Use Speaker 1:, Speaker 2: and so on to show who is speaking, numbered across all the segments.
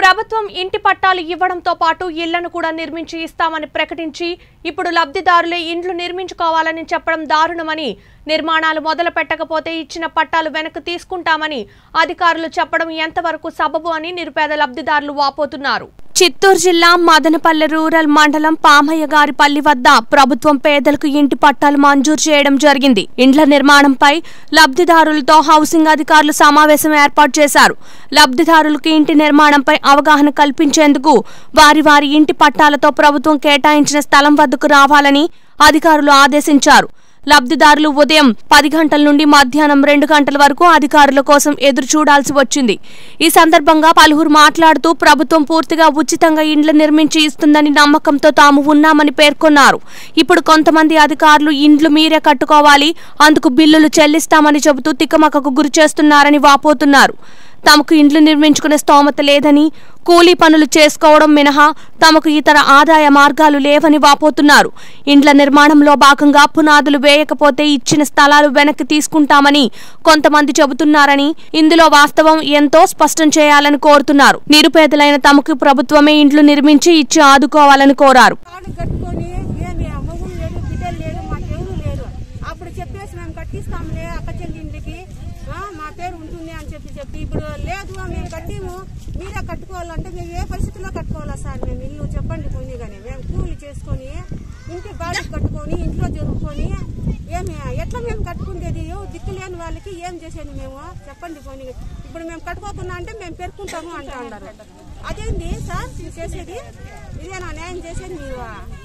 Speaker 1: ప్రభుత్వం ఇంటి పట్టాలు ఇవ్వడంతో పాటు ఇళ్లను కూడా నిర్మించి ఇస్తామని ప్రకటించి ఇప్పుడు లబ్ధిదారులే ఇండ్లు నిర్మించుకోవాలని చెప్పడం దారుణమని నిర్మాణాలు మొదలు పెట్టకపోతే ఇచ్చిన పట్టాలు వెనక్కి తీసుకుంటామని అధికారులు చెప్పడం ఎంతవరకు సబబు అని నిరుపేద లబ్ధిదారులు వాపోతున్నారు చిత్తూరు జిల్లా మదనపల్లె రూరల్ మండలం పామయ్య గారి పల్లి వద్ద ప్రభుత్వం పేదలకు ఇంటి పట్టాలు మంజూరు చేయడం జరిగింది ఇండ్ల నిర్మాణంపై లబ్ధిదారులతో హౌసింగ్ అధికారులు సమావేశం ఏర్పాటు చేశారు లబ్ధిదారులకు ఇంటి నిర్మాణంపై అవగాహన కల్పించేందుకు వారి వారి ఇంటి పట్టాలతో ప్రభుత్వం కేటాయించిన స్థలం వద్దకు రావాలని అధికారులు ఆదేశించారు లబ్ధిదారులు ఉదయం పది గంటల నుండి మధ్యాహ్నం రెండు గంటల వరకు అధికారుల కోసం ఎదురు చూడాల్సి వచ్చింది ఈ సందర్భంగా పలువురు మాట్లాడుతూ ప్రభుత్వం పూర్తిగా ఉచితంగా ఇండ్లు నిర్మించి ఇస్తుందని నమ్మకంతో తాము ఉన్నామని పేర్కొన్నారు ఇప్పుడు కొంతమంది అధికారులు ఇండ్లు మీరే కట్టుకోవాలి అందుకు బిల్లులు చెల్లిస్తామని చెబుతూ తికమకకు గురి చేస్తున్నారని వాపోతున్నారు తమకు ఇండ్లు నిర్మించుకునే స్తోమత లేదని కూలీ పనులు చేసుకోవడం మినహా తమకు ఇతర ఆదాయ మార్గాలు లేవని వాపోతున్నారు ఇండ్ల నిర్మాణంలో భాగంగా పునాదులు వేయకపోతే ఇచ్చిన స్థలాలు వెనక్కి తీసుకుంటామని కొంతమంది చెబుతున్నారని ఇందులో వాస్తవం ఎంతో స్పష్టం చేయాలని కోరుతున్నారు నిరుపేదలైన తమకు ప్రభుత్వమే ఇండ్లు నిర్మించి ఇచ్చి ఆదుకోవాలని కోరారు
Speaker 2: కార్డు కట్టుకొని ఏమి అమ్మగులు లేదు బిడ్డలు లేదు మాకెవరు లేరు అప్పుడు చెప్పేసి మేము కట్టిస్తాంలే అక్క చెల్లింటికి ఆ, మా పేరు ఉంటుంది అని చెప్పి చెప్పి ఇప్పుడు లేదు మేము కట్టిము మీరే కట్టుకోవాలంటే మేము ఏ పరిస్థితిలో కట్టుకోవాలా సార్ మేము ఇల్లు చెప్పండి పోనీ కానీ మేము కూలి చేసుకొని ఇంటి బాడీ కట్టుకొని ఇంట్లో జరుపుకొని ఏమి ఎట్లా మేము కట్టుకుండేది ఏ దిక్కు లేని వాళ్ళకి ఏం చేసేది మేము చెప్పండి పోనీ ఇప్పుడు మేము కట్టుకోకుండా అంటే మేము పెరుకుంటాము అంటా ఉన్నారు అదేంది సార్ మీరు చేసేది ఇదేనా న్యాయం చేసేది మీరు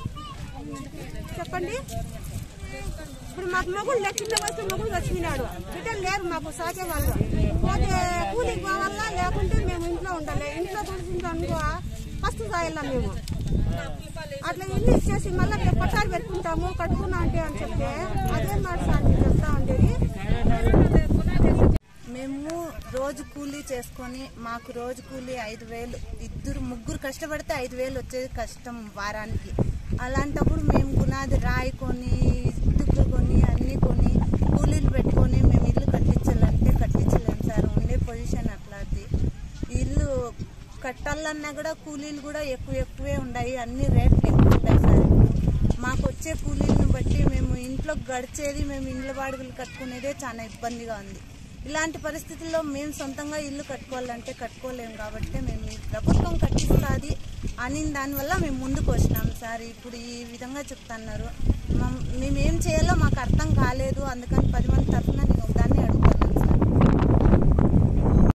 Speaker 2: చెప్పండి ఇప్పుడు మాకు మగుడు లేదు చిన్న వయసు మగుడు వచ్చినాడు బిడ్డలు లేరు మాకు సాగే వాళ్ళు పోతే కూలికి పోవాలా లేకుంటే మేము ఇంట్లో ఉండాలి ఇంట్లో కూర్చుంటాం అనుకో ఫస్ట్ సాయాల మేము అట్లా ఇల్లు ఇచ్చేసి మళ్ళీ మేము పట్టాలు పెట్టుకుంటాము కట్టుకున్నా అంటే అని చెప్తే అదే మాట సార్ మీరు చెప్తా ఉండేది
Speaker 3: మేము రోజు కూలీ చేసుకొని మాకు రోజు కూలీ ఐదు వేలు ఇద్దరు ముగ్గురు కష్టపడితే ఐదు వేలు వచ్చేది కష్టం వారానికి అలాంటప్పుడు మేము గునాది రాయి కొని ఇటుకలు కొని అన్ని కొని కూలీలు పెట్టుకొని మేము ఇల్లు కట్టించాలంటే కట్టించలేము సార్ ఉండే పొజిషన్ అట్లాంటి ఇల్లు కట్టాలన్నా కూడా కూలీలు కూడా ఎక్కువ ఎక్కువే ఉన్నాయి అన్ని రేట్లు ఎక్కువ ఉంటాయి సార్ ఇప్పుడు మాకు వచ్చే కూలీలను బట్టి మేము ఇంట్లో గడిచేది మేము ఇండ్ల బాడుగలు కట్టుకునేదే చాలా ఇబ్బందిగా ఉంది ఇలాంటి పరిస్థితుల్లో మేము సొంతంగా ఇల్లు కట్టుకోవాలంటే కట్టుకోలేము కాబట్టి మేము ఈ ప్రభుత్వం కట్టిస్తుంది అని దానివల్ల మేము ముందుకు వచ్చినాం సార్ ఇప్పుడు ఈ విధంగా చెప్తున్నారు మమ్- మేము ఏం చేయాలో మాకు అర్థం కాలేదు అందుకని పది మంది తరఫున